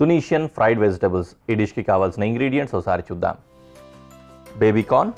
తునీషియన్ fried vegetables ఈ డిష్కి కావాల్సిన ingredients ఒకసారి చూద్దాం బేబీ కార్న్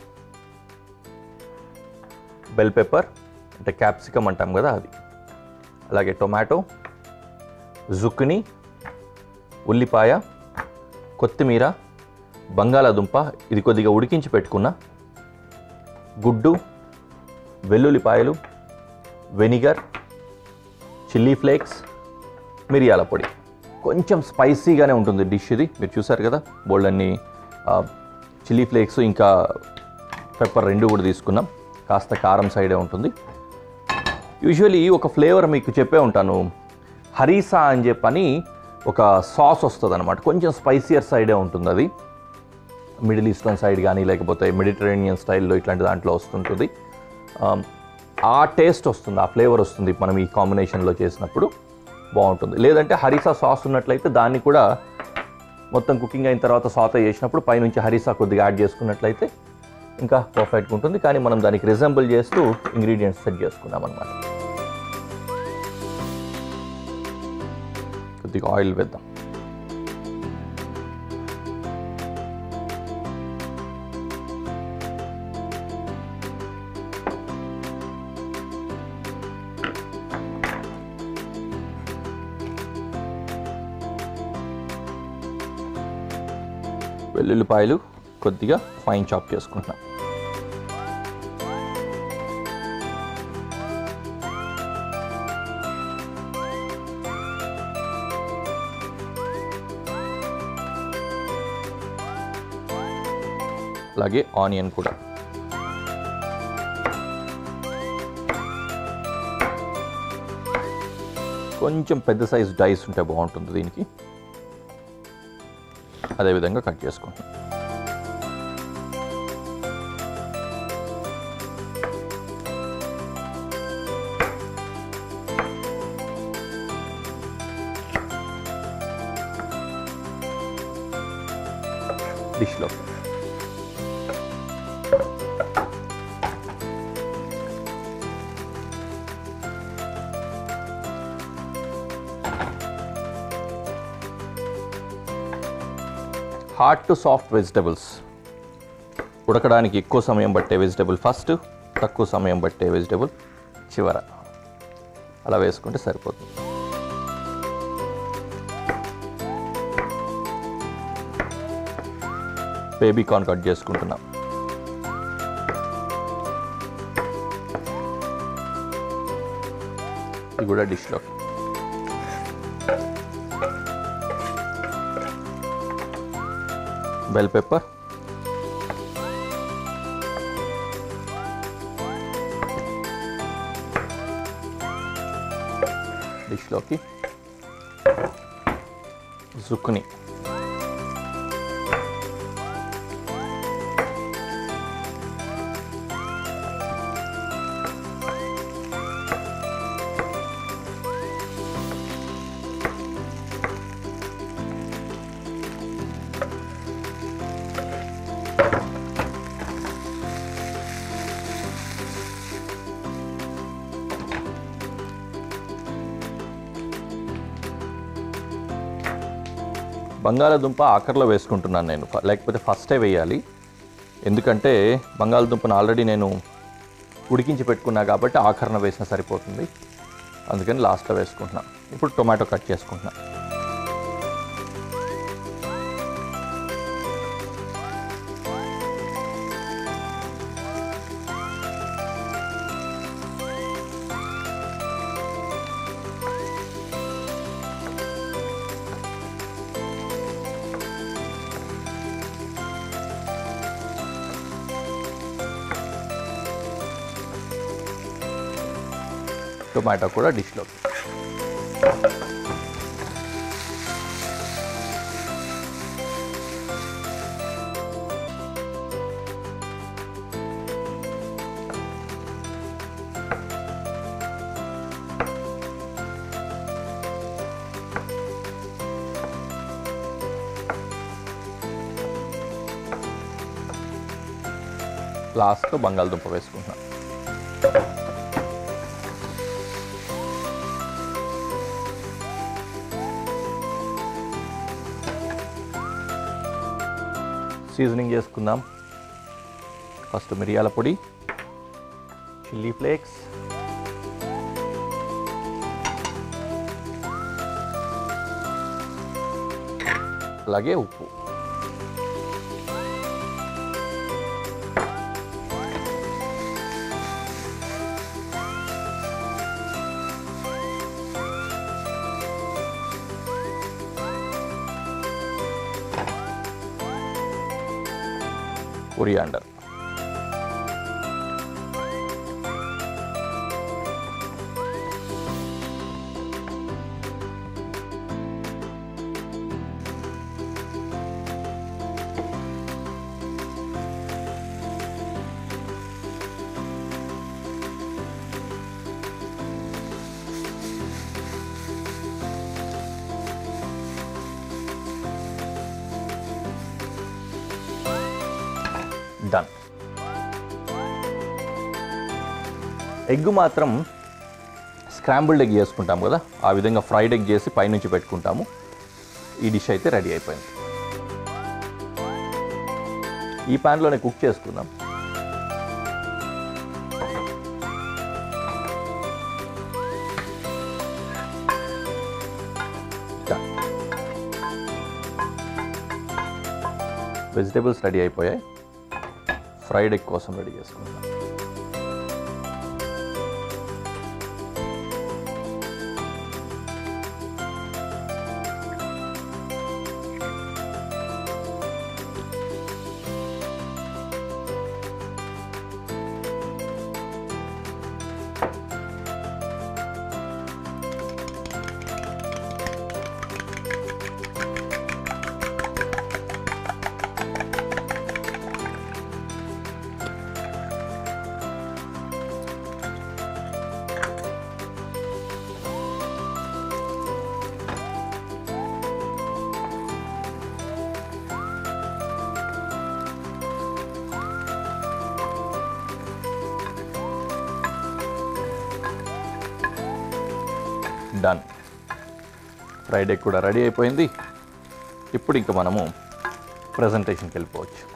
బెల్ పెప్పర్ అంటే క్యాప్సికమ్ అంటాం కదా అది అలాగే టొమాటో జుక్కిని ఉల్లిపాయ కొత్తిమీర బంగాళాదుంప ఇది కొద్దిగా ఉడికించి పెట్టుకున్న గుడ్డు వెల్లుల్లిపాయలు వెనిగర్ చిల్లీ ఫ్లేక్స్ మిరియాల పొడి కొంచెం స్పైసీగానే ఉంటుంది డిష్ ఇది మీరు చూసారు కదా బోల్డ్ అన్ని చిల్లీ ఫ్లేక్స్ ఇంకా పెప్పర్ రెండు కూడా తీసుకున్నాం కాస్త కారం సైడే ఉంటుంది యూజువలీ ఒక ఫ్లేవర్ మీకు చెప్పే ఉంటాను హరీసా అని చెప్పని ఒక సాస్ వస్తుంది అనమాట కొంచెం స్పైసియర్ సైడే ఉంటుంది అది మిడిల్ ఈస్టర్న్ సైడ్ కానీ లేకపోతే మెడిటరేనియన్ స్టైల్లో ఇట్లాంటి దాంట్లో వస్తుంటుంది Um, ఆ టేస్ట్ వస్తుంది ఆ ఫ్లేవర్ వస్తుంది మనం ఈ కాంబినేషన్లో చేసినప్పుడు బాగుంటుంది లేదంటే హరీసా సాస్ ఉన్నట్లయితే దాన్ని కూడా మొత్తం కుకింగ్ అయిన తర్వాత సాత చేసినప్పుడు పైనుంచి హరీసా కొద్దిగా యాడ్ చేసుకున్నట్లయితే ఇంకా పర్ఫెక్ట్గా ఉంటుంది కానీ మనం దానికి రిజంబుల్ చేస్తూ ఇంగ్రీడియంట్స్ సెట్ చేసుకున్నాం అనమాట కొద్దిగా ఆయిల్ వేద్దాం వెల్లుల్లిపాయలు కొద్దిగా ఫైన్ చాప్ చేసుకుంటున్నాం అలాగే ఆనియన్ కూడా కొంచెం పెద్ద సైజ్ డైస్ ఉంటే బాగుంటుంది దీనికి అదేవిధంగా కట్ చేసుకుంటాం డిష్లో హార్డ్ టు సాఫ్ట్ వెజిటబుల్స్ ఉడకడానికి ఎక్కువ సమయం పట్టే వెజిటబుల్ ఫస్ట్ తక్కువ సమయం పట్టే వెజిటబుల్ చివర అలా వేసుకుంటే సరిపోతుంది బేబీ కార్న్ కట్ చేసుకుంటున్నాం ఇది కూడా డిష్లో బెల్ పెప్పర్ డిష్లోకి జుక్కుని బంగాళాదుంప ఆఖరిలో వేసుకుంటున్నాను నేను ఫ- లేకపోతే ఫస్టే వేయాలి ఎందుకంటే బంగాళదుంపను ఆల్రెడీ నేను ఉడికించి పెట్టుకున్నా కాబట్టి ఆఖరణ వేసినా సరిపోతుంది అందుకని లాస్ట్లో వేసుకుంటున్నాను ఇప్పుడు టొమాటో కట్ చేసుకుంటున్నాను టొమాటో కూడా డిష్లో లాస్ట్లో బంగాళదుంప వేసుకుంటున్నాను సీజనింగ్ చేసుకుందాం ఫస్ట్ మిరియాల పొడి చిల్లీ ఫ్లేక్స్ అలాగే ఉప్పు కొరియాండర్ డన్ ఎగ్ మాత్రం స్క్రాంబుల్డ్ ఎగ్ చేసుకుంటాం కదా ఆ విధంగా ఫ్రైడ్ ఎగ్ చేసి పైనుంచి పెట్టుకుంటాము ఈ డిష్ అయితే రెడీ అయిపోయింది ఈ ప్యాన్లోనే కుక్ చేసుకుందాం Done. వెజిటేబుల్స్ రెడీ అయిపోయాయి ఫ్రైడ్ ఎగ్ కోసం రెడీ చేసుకుందాం డన్ ఫ్రైడ్ ఎగ్ కూడా రెడీ అయిపోయింది ఇప్పుడు ఇంకా మనము ప్రజెంటేషన్కి వెళ్ళిపోవచ్చు